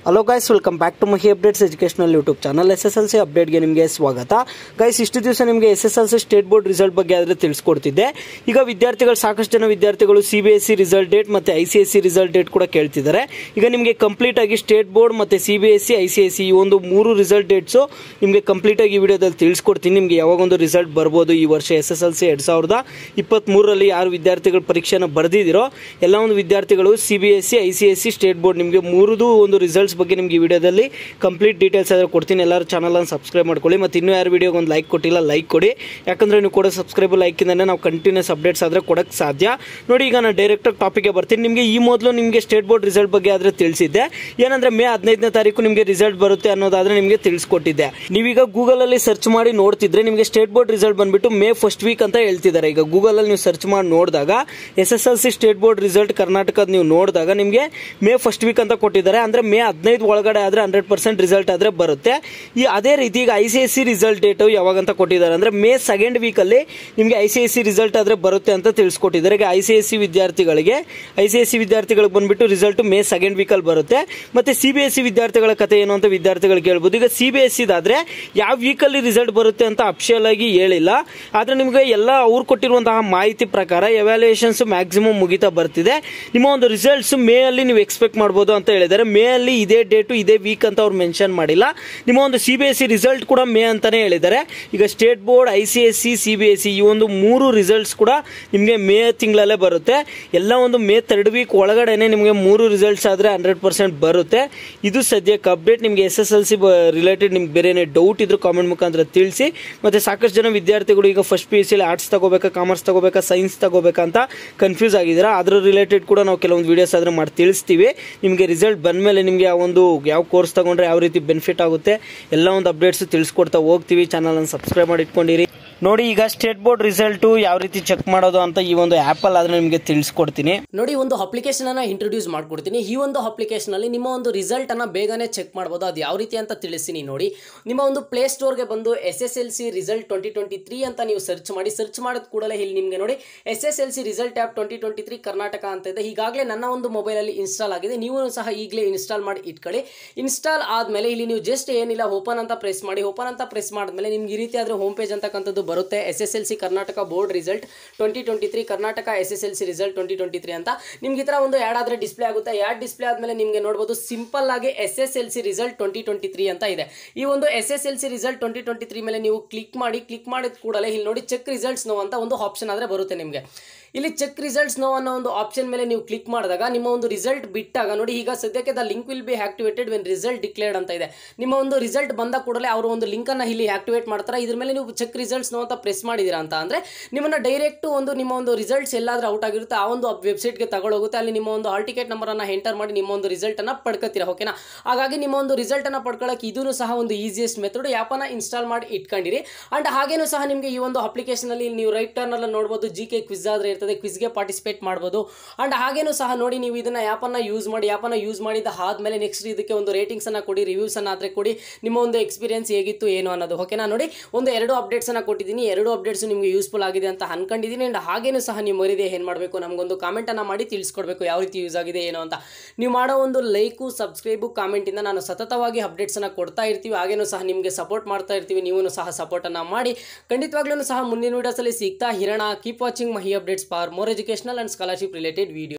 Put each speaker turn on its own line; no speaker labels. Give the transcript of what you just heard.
hello guys welcome back to Mahi updates educational YouTube channel S S L C ಅಪ್ಡೇಟ್ಗೆ ನಿಮಗೆ ಸ್ವಾಗತ guys ಇಷ್ಟು ದಿವಸ ನಿಮಗೆ S S L C state board result ಬಗ್ಗೆ ಆದರೆ ತಿಳಿಸ್ಕೊಡ್ತಿದ್ದೆ ಈಗ ವಿದ್ಯಾರ್ಥಿಗಳು ಸಾಕಷ್ಟು ಜನ ವಿದ್ಯಾರ್ಥಿಗಳು C B S C result date ಮತ್ತು I C S C result date ಕೂಡ ಕೇಳ್ತಿದ್ದಾರೆ ಈಗ ನಿಮಗೆ ಕಂಪ್ಲೀಟ್ ಆಗಿ ಸ್ಟೇಟ್ ಬೋರ್ಡ್ ಮತ್ತು C B S C I C S C ಈ ಒಂದು ಮೂರು ರಿಸಲ್ಟ್ ಡೇಟ್ಸು ನಿಮಗೆ ಕಂಪ್ಲೀಟ್ ಆಗಿ ಈ ವಿಡಿಯೋದಲ್ಲಿ ತಿಳಿಸ್ಕೊಡ್ತೀನಿ ನಿಮಗೆ ಯಾವಾಗ ಒಂದು ರಿಸಲ್ಟ್ ಬರ್ಬೋದು ಈ ವರ್ಷ ಎಸ್ ಎಸ್ ಎಲ್ ಸಿ ಎರಡು ಸಾವಿರದ ಇಪ್ಪತ್ತ್ಮೂರರಲ್ಲಿ ಯಾರು ವಿದ್ಯಾರ್ಥಿಗಳು ಪರೀಕ್ಷೆನ ಬರೆದಿದ್ದೀರೋ ಎಲ್ಲ ಒಂದು ವಿದ್ಯಾರ್ಥಿಗಳು C B S C I C S C state board ನಿಮಗೆ ಮೂರುದು ಒಂದು ರಿಸಲ್ಟ್ಸ್ ಬಗ್ಗೆ ನಿಮಗೆ ಈ ವಿಡಿಯೋದಲ್ಲಿ ಕಂಪ್ಲೀಟ್ ಡೀಟೇಲ್ಸ್ ಆದ್ರೆ ಕೊಡ್ತೀನಿ ಎಲ್ಲರೂ ಚಾನಲನ್ನು ಸಬ್ಸ್ಕ್ರೈಬ್ ಮಾಡ್ಕೊಳ್ಳಿ ಮತ್ತು ಇನ್ನೂ ಯಾರು ವಿಡಿಯೋಗೆ ಒಂದು ಲೈಕ್ ಕೊಟ್ಟಿಲ್ಲ ಲೈಕ್ ಕೊಡಿ ಯಾಕಂದರೆ ನೀವು ಕೊಡೋ ಸಬ್ಸ್ಕ್ರೈಬ್ ಲೈಕಿಂದನೇ ನಾವು ಕಂಟಿನ್ಯೂಸ್ ಅಪ್ಡೇಟ್ಸ್ ಆದರೆ ಕೊಡೋಕ್ಕೆ ಸಾಧ್ಯ ನೋಡಿ ಈಗ ನಾನು ಡೈರೆಕ್ಟಾಗಿ ಟಾಪಿಕ್ಗೆ ಬರ್ತೀನಿ ನಿಮಗೆ ಈ ಮೊದಲು ನಿಮಗೆ ಸ್ಟೇಟ್ ಬೋರ್ಡ್ ರಿಸಲ್ಟ್ ಬಗ್ಗೆ ಆದರೆ ತಿಳಿಸಿದ್ದೆ ಏನಂದರೆ ಮೇ ಹದಿನೈದನೇ ತಾರೀಕು ನಿಮಗೆ ರಿಸಲ್ಟ್ ಬರುತ್ತೆ ಅನ್ನೋದಾದ್ರೆ ನಿಮಗೆ ತಿಳಿಸ್ಕೊಟ್ಟಿದ್ದೆ ನೀವೀಗ ಗೂಗಲಲ್ಲಿ ಸರ್ಚ್ ಮಾಡಿ ನೋಡ್ತಿದ್ರೆ ನಿಮಗೆ ಸ್ಟೇಟ್ ಬೋರ್ಡ್ ರಿಸಲ್ಟ್ ಬಂದ್ಬಿಟ್ಟು ಮೇ ಫಸ್ಟ್ ವೀಕ್ ಅಂತ ಹೇಳ್ತಿದ್ದಾರೆ ಈಗ ಗೂಗಲಲ್ಲಿ ನೀವು ಸರ್ಚ್ ಮಾಡಿ ನೋಡಿದಾಗ S S L C state board result ಕರ್ನಾಟಕದ ನೀವು ನೋಡಿದಾಗ ನಿಮಗೆ ಮೇ ಫಸ್ಟ್ ವೀಕ್ ಅಂತ ಕೊಟ್ಟಿದ್ದಾರೆ ಅಂದರೆ ಮೇ ಹದಿನೈದು ಒಳಗಡೆ ಆದರೆ ಹಂಡ್ರೆಡ್ ಪರ್ಸೆಂಟ್ ರಿಸಲ್ಟ್ ಆದರೆ ಬರುತ್ತೆ ಈ ಅದೇ ರೀತಿ ಈಗ I C S C result date ಯಾವಾಗ ಅಂತ ಕೊಟ್ಟಿದ್ದಾರೆ ಅಂದರೆ ಮೇ ಸೆಕೆಂಡ್ ವೀಕಲ್ಲಿ ನಿಮಗೆ I C S C result ಆದರೆ ಬರುತ್ತೆ ಅಂತ ತಿಳಿಸ್ಕೊಟ್ಟಿದ್ದಾರೆ ಈಗ ಐ ಸಿ ಎಸ್ ಸಿ ವಿದ್ಯಾರ್ಥಿಗಳಿಗೆ ಐ ಸಿ ಎಸ್ ಸಿ ವಿದ್ಯಾರ್ಥಿಗಳಿಗೆ ಬಂದ್ಬಿಟ್ಟು ರಿಸಲ್ಟ್ ಮೇ ಸೆಕೆಂಡ್ ವೀಕಲ್ಲಿ ಬರುತ್ತೆ ಮತ್ತು ಸಿ ಬಿ ಎಸ್ ಸಿ ವಿದ್ಯಾರ್ಥಿಗಳ ಕತೆ ಏನು ಅಂತ ವಿದ್ಯಾರ್ಥಿಗಳು ಕೇಳ್ಬೋದು ಈಗ ಸಿ ಬಿ ಎಸ್ ಸಿದಾದರೆ ಯಾವ ವೀಕಲ್ಲಿ ರಿಸಲ್ಟ್ ಬರುತ್ತೆ ಅಂತ ಅಫಿಷಿಯಲ್ ಆಗಿ ಹೇಳಿಲ್ಲ ಆದರೆ ನಿಮಗೆ ಎಲ್ಲ ಅವ್ರು ಕೊಟ್ಟಿರುವಂತಹ ಮಾಹಿತಿ ಪ್ರಕಾರ ಎವ್ಯಾಲ್ಯೂಯೇಷನ್ಸ್ ಮ್ಯಾಕ್ಸಿಮಮ್ ಮುಗಿತಾ ಬರ್ತಿದೆ ನಿಮ್ಮ ಒಂದು ರಿಸಲ್ಟ್ಸ್ ಮೇ ಅಲ್ಲಿ ನೀವು ಎಕ್ಸ್ಪೆಕ್ಟ್ ಮಾಡ್ಬೋದು ಅಂತ ಹೇಳಿದ್ದಾರೆ ಮೇ ಅಲ್ಲಿ ಇದೇ ಡೇಟು ಇದೇ ವೀಕ್ ಅಂತ ಅವ್ರು ಮೆನ್ಷನ್ ಮಾಡಿಲ್ಲ ನಿಮ್ಮ ಒಂದು C B S C result ಕೂಡ ಮೇ ಅಂತಾನೆ ಹೇಳಿದ್ದಾರೆ ಈಗ state board I C S C C B S C ಈ ಒಂದು ಮೂರು ರಿಸಲ್ಟ್ಸ್ ಕೂಡ ನಿಮಗೆ ಮೇ ತಿಂಗಳಲ್ಲೇ ಬರುತ್ತೆ ಎಲ್ಲ ಒಂದು ಮೇ ತರ್ಡ್ ವೀಕ್ ಒಳಗಡೆನೆ ನಿಮಗೆ ಮೂರು ರಿಸಲ್ಟ್ಸ್ ಆದರೆ ಹಂಡ್ರೆಡ್ ಪರ್ಸೆಂಟ್ ಬರುತ್ತೆ ಇದು ಸದ್ಯಕ್ಕೆ ಅಪ್ಡೇಟ್ ನಿಮಗೆ S S L C related ನಿಮ್ಗೆ ಬೇರೆ ಡೌಟ್ ಇದ್ರು ಕಾಮೆಂಟ್ ಮುಖಾಂತರ ತಿಳಿಸಿ ಮತ್ತೆ ಸಾಕಷ್ಟು ಜನ ವಿದ್ಯಾರ್ಥಿಗಳು ಈಗ ಫಸ್ಟ್ ಪಿ ಯು ಸಿಲಿ ಆರ್ಟ್ಸ್ ತಗೋಬೇಕಾ ಕಾಮರ್ಸ್ ತಗೋಬೇಕಾ ಸೈನ್ಸ್ ತಗೋಬೇಕಾ ಅಂತ ಕನ್ಫ್ಯೂಸ್ ಆಗಿದ್ದೀರಾ ಅದ್ರ ರಿಲೇಟೆಡ್ ಕೂಡ ನಾವು ಕೆಲವೊಂದು ವೀಡಿಯೋಸ್ ಆದ್ರೆ ಮಾಡಿ ತಿಳಿಸ್ತೀವಿ ನಿಮಗೆ ರಿಸಲ್ಟ್ ಬಂದಮೇಲೆ ನಿಮಗೆ ಆ ಒಂದು ಯಾವ ಕೋರ್ಸ್ ತಗೊಂಡ್ರೆ ಯಾವ ರೀತಿ ಬೆನಿಫಿಟ್ ಆಗುತ್ತೆ ಎಲ್ಲ ಒಂದು ಅಪ್ಡೇಟ್ಸ್ ತಿಳಿಸ್ಕೊಡ್ತಾ ಹೋಗ್ತೀವಿ ಚಾನಲನ್ನು ಸಬ್ಸ್ಕ್ರೈಬ್ ಮಾಡಿ ಇಟ್ಕೊಂಡಿರಿ ನೋಡಿ ಈಗ ಸ್ಟೇಟ್ ಬೋರ್ಡ್ ರಿಸಲ್ಟು ಯಾವ ರೀತಿ ಚೆಕ್ ಮಾಡೋದು ಅಂತ ಈ ಒಂದು ಆ್ಯಪಲ್ಲಿ ಆದ್ರೆ ನಿಮಗೆ ತಿಳಿಸ್ಕೊಡ್ತೀನಿ
ನೋಡಿ ಒಂದು ಅಪ್ಲಿಕೇಶನ್ ಅನ್ನ ಇಂಟ್ರೊಡ್ಯೂಸ್ ಮಾಡ್ಕೊಡ್ತೀನಿ ಈ ಒಂದು ಅಪ್ಲಿಕೇಶನ್ ಅಲ್ಲಿ ನಿಮ್ಮ ಒಂದು ರಿಸಲ್ಟ್ ಅನ್ನ ಬೇಗನೆ ಚೆಕ್ ಮಾಡ್ಬೋದು ಅದು ಯಾವ ರೀತಿ ಅಂತ ತಿಳಿಸ್ತೀನಿ ನೋಡಿ ನಿಮ್ಮ ಒಂದು ಪ್ಲೇ ಸ್ಟೋರ್ಗೆ ಬಂದು S S L C result twenty twenty three ಅಂತ ನೀವು ಸರ್ಚ್ ಮಾಡಿ ಸರ್ಚ್ ಮಾಡಿದ ಕೂಡಲೇ ಇಲ್ಲಿ ನಿಮಗೆ ನೋಡಿ S S L C result app twenty twenty three Karnataka ಅಂತ ಇದೆ ಈಗಾಗಲೇ ನನ್ನ ಒಂದು ಮೊಬೈಲಲ್ಲಿ ಇನ್ಸ್ಟಾಲ್ ಆಗಿದೆ ನೀವು ಸಹ ಈಗಲೇ ಇನ್ಸ್ಟಾಲ್ ಮಾಡಿ ಇಟ್ಕೊಳ್ಳಿ ಇನ್ಸ್ಟಾಲ್ ಆದಮೇಲೆ ಇಲ್ಲಿ ನೀವು ಜಸ್ಟ್ ಏನಿಲ್ಲ ಓಪನ್ ಅಂತ ಪ್ರೆಸ್ ಮಾಡಿ ಓಪನ್ ಅಂತ ಪ್ರೆಸ್ ಮಾಡಿದ್ಮೇಲೆ ನಿಮ್ಗೆ ಈ ರೀತಿ ಆದ್ರೆ ಹೋಮ್ ಪೇಜ್ ಅಂತಕ್ಕಂಥದ್ದು ಬರುತ್ತೆ S S L C Karnataka board result twenty twenty three Karnataka S S L C result twenty twenty three ಅಂತ ನಿಮ್ಗೆ ಈ ಥರ ಒಂದು ಆ್ಯಡ್ ಆದರೆ ಡಿಸ್ಪ್ಲೇ ಆಗುತ್ತೆ ಆ್ಯಡ್ ಡಿಸ್ಪ್ಲೇ ಆದಮೇಲೆ ನಿಮಗೆ ನೋಡ್ಬೋದು ಸಿಂಪಲ್ ಆಗಿ S S L C result twenty twenty three ಅಂತ ಇದೆ ಈ ಒಂದು S S L C result twenty twenty three ಮೇಲೆ ನೀವು ಕ್ಲಿಕ್ ಮಾಡಿ ಕ್ಲಿಕ್ ಮಾಡಿದ ಕೂಡಲೇ ಇಲ್ಲಿ ನೋಡಿ ಚೆಕ್ ರಿಸಲ್ಟ್ಸ್ ನೋ ಅಂತ ಒಂದು ಆಪ್ಷನ್ ಆದರೆ ಬರುತ್ತೆ ನಿಮಗೆ ಇಲ್ಲಿ ಚೆಕ್ ರಿಸಲ್ಟ್ಸ್ ನೋ ಅನ್ನೋ ಒಂದು ಆಪ್ಷನ್ ಮೇಲೆ ನೀವು ಕ್ಲಿಕ್ ಮಾಡಿದಾಗ ನಿಮ್ಮ ಒಂದು ರಿಸಲ್ಟ್ ಬಿಟ್ಟಾಗ ನೋಡಿ ಈಗ ಸದ್ಯಕ್ಕೆ the link will be activated when result declared ಅಂತ ಇದೆ ನಿಮ್ಮ ಒಂದು ರಿಸಲ್ಟ್ ಬಂದ ಕೂಡಲೇ ಅವರು ಒಂದು ಲಿಂಕನ್ನು ಇಲ್ಲಿ ಆಕ್ಟಿವೇಟ್ ಮಾಡ್ತಾರೆ ಇದ್ರ ಮೇಲೆ ನೀವು ಚೆಕ್ ರಿಸಲ್ಟ್ಸ್ ನೋ ಅಂತ ಪ್ರೆಸ್ ಮಾಡಿದ್ದೀರಾ ಅಂತ ಅಂದರೆ ನಿಮ್ಮನ್ನು ಡೈರೆಕ್ಟ್ ಒಂದು ನಿಮ್ಮ ಒಂದು ರಿಸಲ್ಟ್ಸ್ ಎಲ್ಲಾದರೂ ಔಟ್ ಆಗಿರುತ್ತೆ ಆ ಒಂದು ವೆಬ್ಸೈಟ್ಗೆ ತಗೊಳ್ಳೋಗುತ್ತೆ ಅಲ್ಲಿ ನಿಮ್ಮ ಒಂದು ಹಾಲ್ ಟಿಕೆಟ್ ನಂಬರನ್ನು ಎಂಟರ್ ಮಾಡಿ ನಿಮ್ಮ ಒಂದು ರಿಸಲ್ಟನ್ನು ಪಡ್ಕೊತೀರಾ ಓಕೆನಾ ಹಾಗಾಗಿ ನಿಮ್ಮ ಒಂದು ರಿಸಲ್ಟನ್ನು ಪಡ್ಕೊಳ್ಳೋಕೆ ಇದೂ ಸಹ ಒಂದು ಈಸಿಯೆಸ್ಟ್ ಮೆಥಡ್ ಆ್ಯಪನ್ನು ಇನ್ಸ್ಟಾಲ್ ಮಾಡಿ ಇಟ್ಕೊಂಡಿರಿ ಆ್ಯಂಡ್ ಹಾಗೇನೂ ಸಹ ನಿಮಗೆ ಈ ಒಂದು ಅಪ್ಲಿಕೇಶನಲ್ಲಿ ನೀವು ರೈಟ್ ಟರ್ನಲ್ಲಿ ನೋಡ್ಬೋದು ಜಿ ಕೆ ಕ್ವಿಸ್ ಆದರೆ ಇರ್ತದೆ ಕ್ವಿಸ್ಗೆ ಪಾರ್ಟಿಸಿಪೇಟ್ ಮಾಡ್ಬೋದು ಆ್ಯಂಡ್ ಹಾಗೇನೂ ಸಹ ನೋಡಿ ನೀವು ಇದನ್ನು ಆ್ಯಪನ್ನು ಯೂಸ್ ಮಾಡಿ ಆ್ಯಪನ್ನು ಯೂಸ್ ಮಾಡಿದ ಆದಮೇಲೆ ನೆಕ್ಸ್ಟ್ ಇದಕ್ಕೆ ಒಂದು ರೇಟಿಂಗ್ಸನ್ನು ಕೊಡಿ ರಿವ್ಯೂಸನ್ನು ಆದರೆ ಕೊಡಿ ನಿಮ್ಮ ಒಂದು ಎಕ್ಸ್ಪೀರಿಯನ್ಸ್ ಹೇಗಿತ್ತು ಏನು ಅನ್ನೋದು ಓಕೆನಾ ನೋಡಿ ಒಂದು ಎರಡು ಅಪ್ಡೇಟ್ಸನ್ನು ಕೊಟ್ಟಿದ್ದೀನಿ ಎರಡು ಅಪ್ಡೇಟ್ಸ್ ನಿಮಗೆ ಯೂಸ್ಫುಲ್ ಆಗಿದೆ ಅಂತ ಅನ್ಕೊಂಡಿದ್ದೀನಿ ಆ್ಯಂಡ್ ಹಾಗೇನೂ ಸಹ ನೀವು ಮರಿದೆ ಏನು ಮಾಡಬೇಕು ನಮಗೊಂದು ಕಾಮೆಂಟನ್ನು ಮಾಡಿ ತಿಳಿಸ್ಕೊಡ್ಬೇಕು ಯಾವ ರೀತಿ ಯೂಸ್ ಆಗಿದೆ ಏನು ಅಂತ ನೀವು ಮಾಡೋ ಒಂದು ಲೈಕು ಸಬ್ಸ್ಕ್ರೈಬು ಕಾಮೆಂಟಿಂದ ನಾನು ಸತತವಾಗಿ ಅಪ್ಡೇಟ್ಸನ್ನು ಕೊಡ್ತಾ ಇರ್ತೀವಿ ಹಾಗೇನೂ ಸಹ ನಿಮಗೆ ಸಪೋರ್ಟ್ ಮಾಡ್ತಾ ಇರ್ತೀವಿ ನೀವು ಸಹ ಸಪೋರ್ಟನ್ನು ಮಾಡಿ ಖಂಡಿತವಾಗ್ಲೂ ಸಹ ಮುಂದಿನ ವೀಡಿಯೋಸಲ್ಲಿ ಸಿಗ್ತಾ ಹಿರಣ keep watching Mahi updates for more educational and scholarship related video